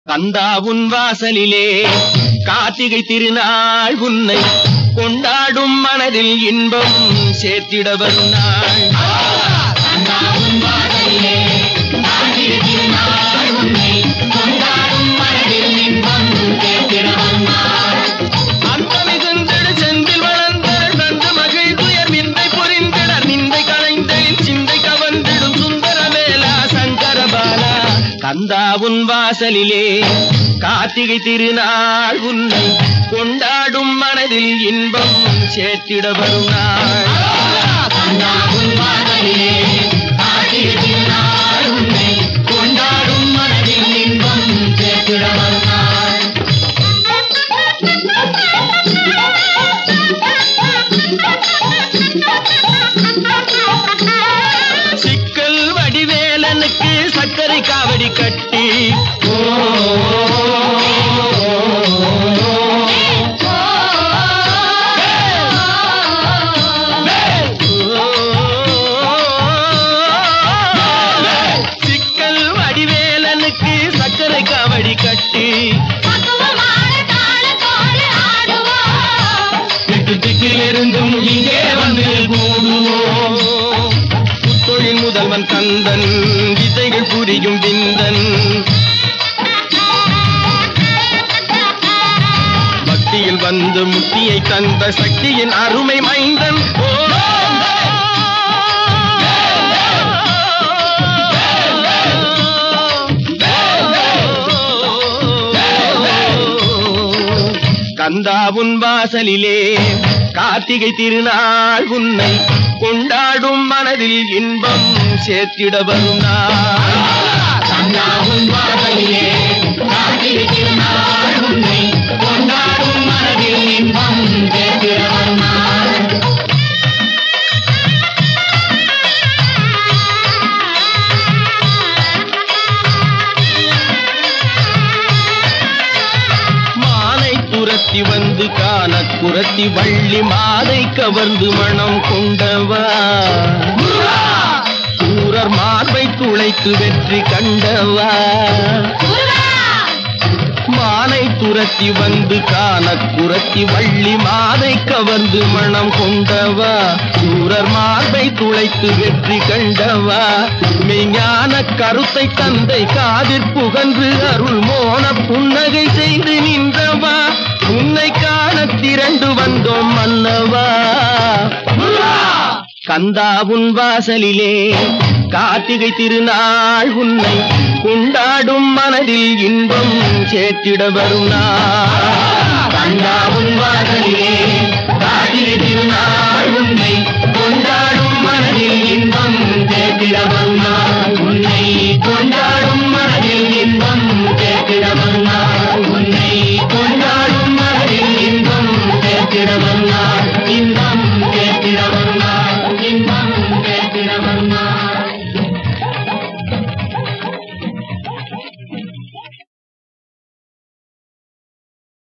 கந்தா உன் வாசலிலே கார்த்திகை திருநாள் உன்னை கொண்டாடும் மனதில் இன்பம் சேர்த்திட வரும் நாள் அந்த மிகுந்திட செந்தில் வளர்ந்தட தந்து மகிழ் துயர் விந்தை புரிந்திடர் நிந்தை களைந்தலின் சிந்தை கவர்ந்திடும் சுந்தர வேலா சங்கர பாலா கந்தா உன் வாசலிலே கார்த்திகை திருநாள் உன்னை கொண்டாடும் மனதில் இன்பம் சேர்த்திட வரும் நாள் கொண்டாடும் மனதில் இன்பம் சேர்த்திட வரும் நாள் சிக்கல் வடிவேலனுக்கு சர்க்கரை காவடி கட்டி சிக்கல் வடிவேலனுக்கு சர்க்கரை காவடி கட்டி திக்கு திக்கிலிருந்தும் இங்கே வந்து கூடுவோம் புத்தொழில் முதல்வன் கந்தன் வித்தைகள் புரியும் விந்தன் பக்தியில் வந்து முக்தியை தந்த சக்தியின் அருமை மைந்தன் ஓ கந்தா உன் வாசலிலே கார்த்திகை திருநாள் உன்னை கொண்டாடும் மனதில் இன்பம் சேர்த்திட வரும் நாள் கந்தா உன் வாசலிலே கார்த்திகை திருநாள் உன்னை கொண்டாடும் மனதில் இன்பம் சேர்த்திட வரும் நாள் மானை துரத்தி வந்து காண குரத்தி வள்ளி மாதை கவர்ந்து மனம் கொண்டவா சூரர் மார்பை துளைத்து வெற்றி கண்டவா மானை துரத்தி வந்து காண குரத்தி வள்ளி மாதை கவர்ந்து மனம் கொண்டவா சூரர் மார்பை துளைத்து வெற்றி கண்டவா மெய்ஞான கருத்தை தந்தை காதிற் புகன்று அருள் மோன புன்னகை செய்து நின்றவா உன்னை காண திரண்டு வந்தோம் மன்னவா கந்தா உன் வாசலிலே கார்த்திகை திருநாள் உன்னை கொண்டாடும் மனதில் இன்பம் சேர்த்திட வரும் நாள் கந்தா உன் வாசலிலே கார்த்திகை திருநாள் உன்னை கொண்டாடும் மனதில் இன்பம் சேர்த்திட வரும்